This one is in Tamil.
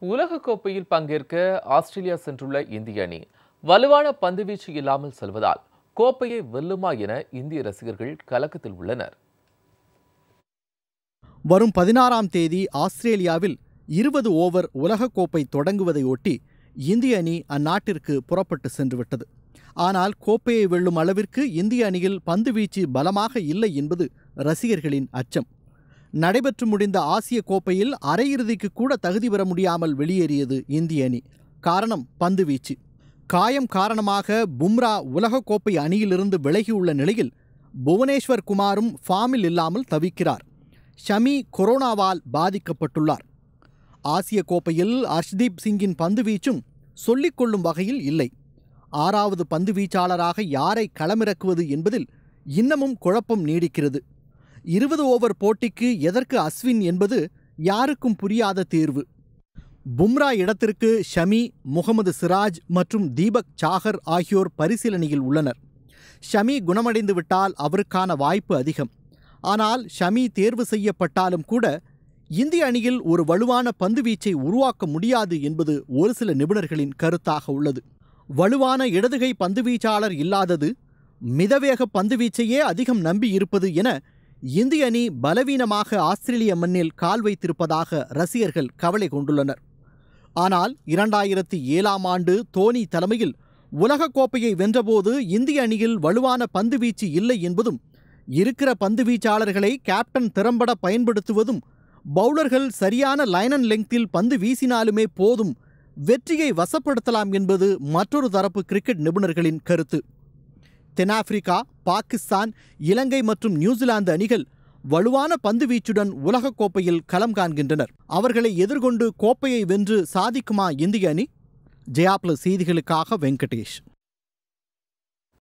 உலகக்கோப்பையில் பங்கேற்க ஆஸ்திரேலியா சென்றுள்ள இந்திய அணி வலுவான பந்துவீச்சு இல்லாமல் செல்வதால் கோப்பையை வெல்லுமா என இந்திய ரசிகர்கள் கலக்கத்தில் உள்ளனர் வரும் பதினாறாம் தேதி ஆஸ்திரேலியாவில் இருபது ஓவர் உலகக்கோப்பை தொடங்குவதையொட்டி இந்திய அணி அந்நாட்டிற்கு புறப்பட்டு சென்றுவிட்டது ஆனால் கோப்பையை வெல்லும் அளவிற்கு இந்திய அணியில் பந்துவீச்சு பலமாக இல்லை என்பது ரசிகர்களின் அச்சம் நடைபெற்று முடிந்த ஆசிய கோப்பையில் அரையிறுதிக்கு கூட தகுதி பெற முடியாமல் வெளியேறியது இந்திய அணி காரணம் பந்துவீச்சு காயம் காரணமாக பும்ரா உலகக்கோப்பை அணியிலிருந்து விலகியுள்ள நிலையில் புவனேஸ்வர் குமாரும் ஃபார்மில் இல்லாமல் தவிக்கிறார் ஷமி கொரோனாவால் பாதிக்கப்பட்டுள்ளார் ஆசிய கோப்பையில் அர்ஷ்தீப் சிங்கின் பந்துவீச்சும் சொல்லிக்கொள்ளும் வகையில் இல்லை ஆறாவது பந்து வீச்சாளராக யாரை களமிறக்குவது என்பதில் இன்னமும் குழப்பம் நீடிக்கிறது இருபது ஓவர் போட்டிக்கு எதற்கு அஸ்வின் என்பது யாருக்கும் புரியாத தேர்வு பும்ரா இடத்திற்கு ஷமி முகமது சிராஜ் மற்றும் தீபக் சாகர் ஆகியோர் பரிசீலனையில் உள்ளனர் ஷமி குணமடைந்து விட்டால் அவருக்கான வாய்ப்பு அதிகம் ஆனால் ஷமி தேர்வு செய்யப்பட்டாலும் கூட இந்திய அணியில் ஒரு வலுவான பந்துவீச்சை உருவாக்க முடியாது என்பது ஒரு சில நிபுணர்களின் கருத்தாக உள்ளது வலுவான இடதுகை பந்துவீச்சாளர் இல்லாதது மிதவேக பந்துவீச்சையே அதிகம் நம்பி இருப்பது என இந்திய அணி பலவீனமாக ஆஸ்திரேலிய மண்ணில் கால் வைத்திருப்பதாக ரசிகர்கள் கவலை கொண்டுள்ளனர் ஆனால் இரண்டாயிரத்தி ஏழாம் ஆண்டு தோனி தலைமையில் உலகக்கோப்பையை வென்றபோது இந்திய அணியில் வலுவான பந்துவீச்சு இல்லை என்பதும் இருக்கிற பந்துவீச்சாளர்களை கேப்டன் திறம்பட பயன்படுத்துவதும் பவுலர்கள் சரியான லைன் அண்ட் லெங்க்தில் பந்து வீசினாலுமே போதும் வெற்றியை வசப்படுத்தலாம் என்பது மற்றொரு தரப்பு கிரிக்கெட் நிபுணர்களின் கருத்து தென்னாப்பிரிக்கா பாகிஸ்தான் இலங்கை மற்றும் நியூசிலாந்து அணிகள் வலுவான பந்துவீச்சுடன் உலகக்கோப்பையில் களம் காண்கின்றனர் அவர்களை எதிர்கொண்டு கோப்பையை வென்று சாதிக்குமா இந்திய அணி ஜெயா பிளஸ் செய்திகளுக்காக வெங்கடேஷ்